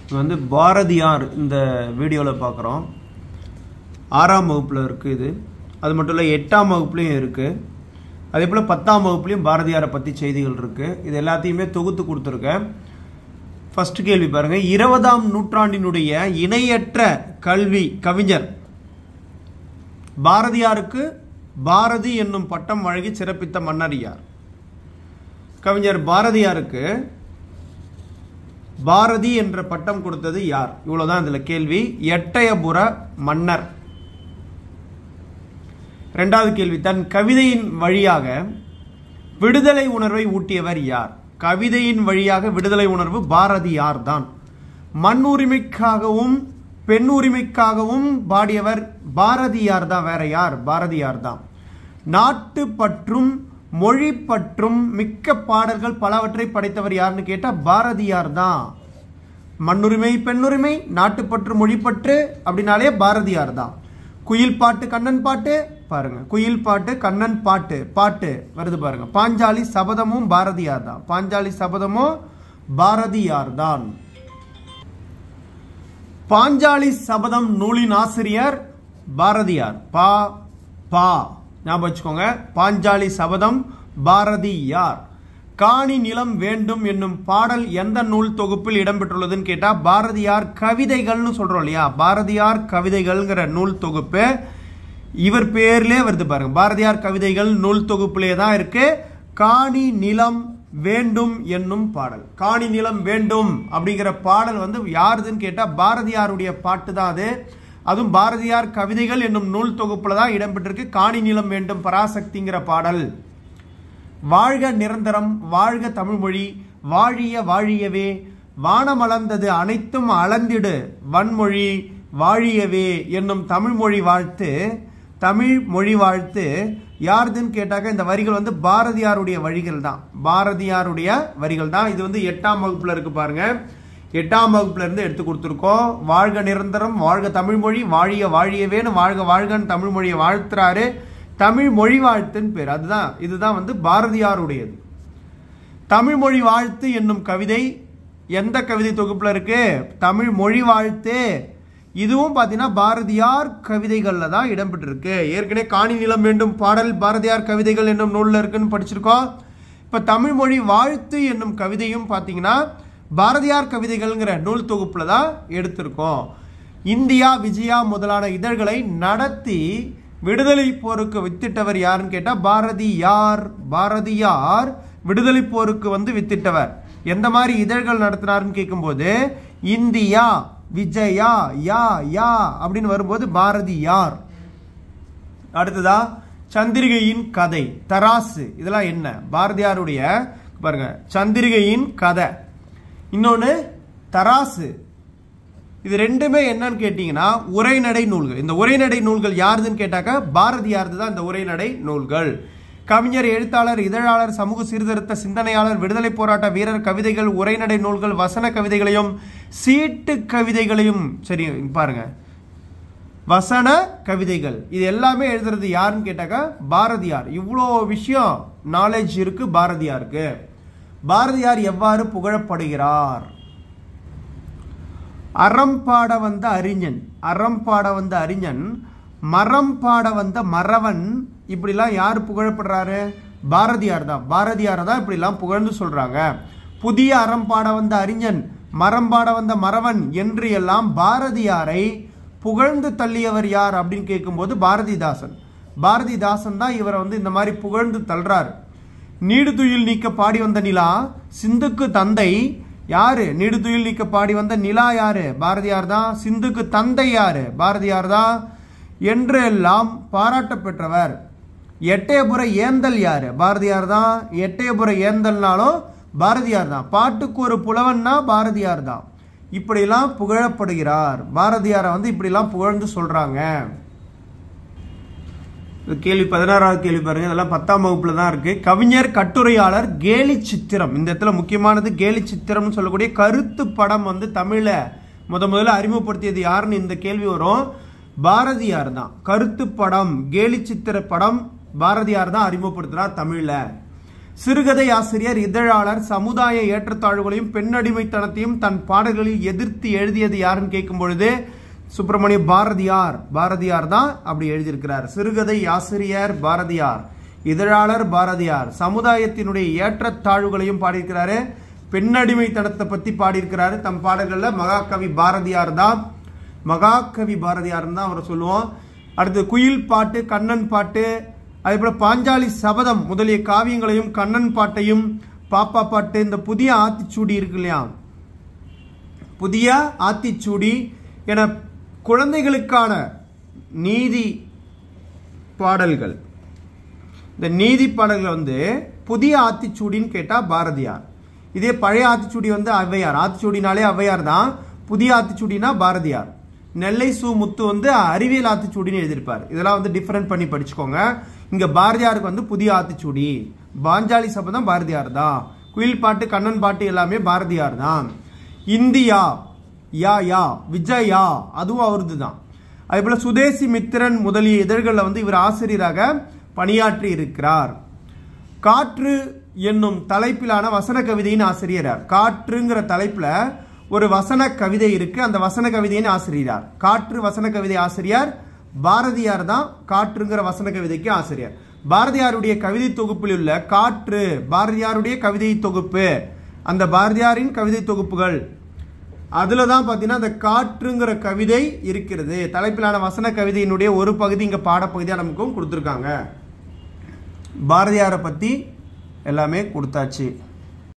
இது வந்து பாரதியார் இந்த வீடியோவில் பார்க்குறோம் ஆறாம் வகுப்பில் இருக்குது இது அது மட்டும் இல்லை எட்டாம் வகுப்புலையும் இருக்குது அதே போல் பத்தாம் வகுப்புலையும் பாரதியாரை பற்றி செய்திகள் இருக்குது இது எல்லாத்தையுமே தொகுத்து கொடுத்துருக்கேன் ஃபர்ஸ்ட் கேள்வி பாருங்க இருபதாம் நூற்றாண்டினுடைய இணையற்ற கல்வி கவிஞர் பாரதியாருக்கு பாரதி என்னும் பட்டம் வழங்கி சிறப்பித்த மன்னர் யார் கவிஞர் பாரதியாருக்கு பாரதி என்ற பட்டம் கொடுத்தது யார் இவ்வளவுதான் இதுல கேள்வி எட்டயபுர மன்னர் இரண்டாவது கேள்வி தன் கவிதையின் வழியாக விடுதலை உணர்வை ஊட்டியவர் யார் கவிதையின் வழியாக விடுதலை உணர்வு பாரதியார் தான் மண் உரிமைக்காகவும் பெண் உரிமைக்காகவும் பாடியவர் பாரதியார் தான் வேற யார் பாரதியார் தான் நாட்டு பற்றும் மொழி பற்றும் மிக்க பாடல்கள் பலவற்றை படைத்தவர் யாருன்னு கேட்டா பாரதியார் தான் மண்ணுரிமை பெண்ணுரிமை நாட்டுப்பற்று மொழிப்பற்று அப்படின்னாலே பாரதியார் தான் குயில் பாட்டு கண்ணன் பாட்டு பாருங்க குயில் பாட்டு கண்ணன் பாட்டு பாட்டு வருது பாருங்க பாஞ்சாலி சபதமும் பாரதியார் தான் பாஞ்சாலி சபதமும் பாரதியார் தான் பாஞ்சாலி சபதம் நூலின் ஆசிரியர் பாரதியார் பா பா ஞாபகம் வச்சுக்கோங்க பாஞ்சாலி சபதம் பாரதியார் காணி நிலம் வேண்டும் என்னும் பாடல் எந்த நூல் தொகுப்பில் இடம்பெற்றுள்ளதுன்னு கேட்டா பாரதியார் கவிதைகள்னு சொல்றோம் இல்லையா பாரதியார் கவிதைகள்ங்கிற நூல் தொகுப்பு இவர் பேர்லே வருது பாருங்க பாரதியார் கவிதைகள் நூல் தொகுப்பிலே தான் இருக்கு காணி நிலம் வேண்டும் என்னும் பாடல் காணி நிலம் வேண்டும் அப்படிங்கிற பாடல் வந்து யாருதுன்னு கேட்டா பாரதியாருடைய பாட்டு தான் அது அதுவும் பாரதியார் கவிதைகள் என்னும் நூல் தொகுப்புல தான் இடம்பெற்றிருக்கு காணி நிலம் வேண்டும் பராசக்திங்கிற பாடல் வாழ்க நிரந்தரம் வாழ்க தமிழ்மொழி வாழிய வாழியவே வானமளந்தது அனைத்தும் அளந்திடு வன்மொழி வாழியவே என்னும் தமிழ்மொழி வாழ்த்து தமிழ் மொழி வாழ்த்து யாருதுன்னு கேட்டாக்க இந்த வரிகள் வந்து பாரதியாருடைய வரிகள் தான் பாரதியாருடைய வரிகள் தான் இது வந்து எட்டாம் வகுப்புல இருக்கு பாருங்க எட்டாம் வகுப்புல இருந்து எடுத்து கொடுத்துருக்கோம் வாழ்க நிரந்தரம் வாழ்க தமிழ்மொழி வாழிய வாழியவேன்னு வாழ்க வாழ்கன்னு தமிழ்மொழியை வாழ்த்துறாரு தமிழ் மொழி வாழ்த்துன்னு பேர் அதுதான் இதுதான் வந்து பாரதியாருடையது தமிழ் மொழி வாழ்த்து என்னும் கவிதை எந்த கவிதை தொகுப்புல இருக்கு தமிழ் மொழி வாழ்த்து இதுவும் பார்த்தீங்கன்னா பாரதியார் கவிதைகள்ல தான் இடம்பெற்றிருக்கு ஏற்கனவே காணி நிலம் வேண்டும் பாடல் பாரதியார் கவிதைகள் என்னும் நூலில் இருக்குன்னு படிச்சிருக்கோம் இப்போ தமிழ் மொழி வாழ்த்து என்னும் கவிதையும் பார்த்தீங்கன்னா பாரதியார் கவிதைகள்ங்கிற நூல் தொகுப்புல தான் எடுத்திருக்கோம் இந்தியா விஜயா முதலான இதழ்களை நடத்தி விடுதலை போருக்கு வித்திட்டவர் யாருன்னு கேட்டா பாரதியார் பாரதியார் விடுதலை போருக்கு வந்து வித்திட்டவர் எந்த மாதிரி இதழ்கள் நடத்தினாருன்னு கேட்கும்போது இந்தியா விஜயா யா யா அப்படின்னு வரும்போது பாரதியார் அடுத்ததா சந்திரிகையின் கதை தராசு இதெல்லாம் என்ன பாரதியாருடைய பாருங்க சந்திரிகையின் கதை இன்னொன்னு தராசு இது ரெண்டுமே என்னன்னு கேட்டீங்கன்னா உரைநடை நூல்கள் இந்த உரைநடை நூல்கள் யாருதுன்னு கேட்டாக்க பாரதியார்து தான் இந்த உரைநடை நூல்கள் கவிஞர் எழுத்தாளர் இதழாளர் சமூக சீர்திருத்த சிந்தனையாளர் விடுதலை போராட்ட வீரர் கவிதைகள் உரைநடை நூல்கள் வசன கவிதைகளையும் சீட்டு கவிதைகளையும் சரி பாருங்க வசன கவிதைகள் இது எல்லாமே எழுதுறது யாருன்னு கேட்டாக்கா பாரதியார் இவ்வளோ விஷயம் நாலேஜ் இருக்கு பாரதியாருக்கு பாரதியார் எவ்வாறு புகழப்படுகிறார் அறம் பாட வந்த அறிஞன் அறம் பாட வந்த அறிஞன் மரம் பாட வந்த மறவன் இப்படிலாம் யார் புகழப்படுறாரு பாரதியார் தான் பாரதியார் தான் இப்படிலாம் புகழ்ந்து சொல்றாங்க புதிய அறம் பாட வந்த அறிஞன் மரம் பாட வந்த மறவன் என்று எல்லாம் பாரதியாரை புகழ்ந்து தள்ளியவர் யார் அப்படின்னு கேட்கும்போது பாரதிதாசன் பாரதிதாசன் தான் இவரை வந்து இந்த மாதிரி புகழ்ந்து தள்ளுறாரு நீடுதுயில் நீக்க பாடி வந்த நிலா சிந்துக்கு தந்தை யாரு நீடுதுயில் நீக்க பாடி வந்த நிலா யாரு பாரதியார் தான் சிந்துக்கு தந்தை யாரு பாரதியார் தான் என்று எல்லாம் பாராட்ட பெற்றவர் எட்டயபுர ஏந்தல் யாரு பாரதியார் தான் எட்டயபுர ஏந்தல்னாலும் பாரதியார் தான் பாட்டுக்கு ஒரு புலவன்னா பாரதியார் தான் இப்படிலாம் புகழப்படுகிறார் பாரதியாரை வந்து இப்படிலாம் புகழ்ந்து சொல்றாங்க இது கேள்வி பதினாறாவது கேள்வி பாருங்க இதெல்லாம் பத்தாம் வகுப்புல தான் இருக்கு கவிஞர் கட்டுரையாளர் கேலி சித்திரம் இந்த இடத்துல முக்கியமானது கேலி சித்திரம்னு சொல்லக்கூடிய கருத்து படம் வந்து தமிழ்ல முத முதல்ல அறிமுகப்படுத்தியது யாருன்னு இந்த கேள்வி வரும் பாரதியார் தான் கருத்து படம் கேலி சித்திர படம் பாரதியார் தான் அறிமுகப்படுத்துறார் தமிழ்ல சிறுகதை ஆசிரியர் இதழாளர் சமுதாய ஏற்றத்தாழ்வுகளையும் பெண்ணடிமைத்தனத்தையும் தன் பாடல்களில் எதிர்த்து எழுதியது யாருன்னு கேட்கும் பொழுது சுப்பிரமணிய பாரதியார் பாரதியார் தான் அப்படி எழுதியிருக்கிறார் சிறுகதை ஆசிரியர் பாரதியார் இதழாளர் பாரதியார் சமுதாயத்தினுடைய ஏற்றத்தாழ்வுகளையும் பாடியிருக்கிறாரு பெண்ணடிமைத்தனத்தை பத்தி பாடியிருக்கிறாரு தம் பாடல்கள்ல மகாகவி பாரதியார் தான் மகாகவி பாரதியார் தான் அவரை சொல்லுவோம் அடுத்து குயில் பாட்டு கண்ணன் பாட்டு அதே போல பாஞ்சாலி சபதம் முதலிய காவியங்களையும் கண்ணன் பாட்டையும் பாப்பா பாட்டு இந்த புதிய ஆத்திச்சூடி இருக்கு இல்லையா புதிய ஆத்திச்சூடி என குழந்தைகளுக்கான நீதி பாடல்கள் இந்த நீதி பாடல்கள் வந்து புதிய ஆத்திச்சூடின்னு கேட்டா பாரதியார் இதே பழைய ஆத்திச்சூடி வந்து ஔவையார் ஆத்திச்சூடினாலே ஔவையார் தான் புதிய ஆத்திச்சூடினா பாரதியார் நெல்லை சு முத்து வந்து அறிவியல் ஆத்திச்சூடின்னு எழுதியிருப்பார் இதெல்லாம் வந்து டிஃபரெண்ட் பண்ணி படிச்சுக்கோங்க இங்க பாரதியாருக்கு வந்து புதிய ஆத்திச்சூடி பாஞ்சாலி சபதம் பாரதியார் தான் குயில் பாட்டு கண்ணன் பாட்டு எல்லாமே பாரதியார் தான் இந்தியா யா யா விஜயா அதுவும் அவரது தான் அதே போல சுதேசி மித்திரன் முதலிய இதழ்களில் வந்து இவர் ஆசிரியராக பணியாற்றி இருக்கிறார் காற்று என்னும் தலைப்பிலான வசன கவிதையின் ஆசிரியரார் காற்றுங்கிற தலைப்புல ஒரு வசன கவிதை இருக்கு அந்த வசன கவிதையின் ஆசிரியரார் காற்று வசன கவிதை ஆசிரியர் பாரதியார் தான் காற்றுங்கிற வசன கவிதைக்கு ஆசிரியர் பாரதியாருடைய கவிதை தொகுப்பில் உள்ள காற்று பாரதியாருடைய கவிதை தொகுப்பு அந்த பாரதியாரின் கவிதை தொகுப்புகள் அதுல தான் பார்த்தீங்கன்னா அந்த காற்றுங்கிற கவிதை இருக்கிறது தலைப்பிலான வசன கவிதையினுடைய ஒரு பகுதி இங்க பாடப்பகுதியாக நமக்கும் கொடுத்துருக்காங்க பாரதியாரை பத்தி எல்லாமே கொடுத்தாச்சு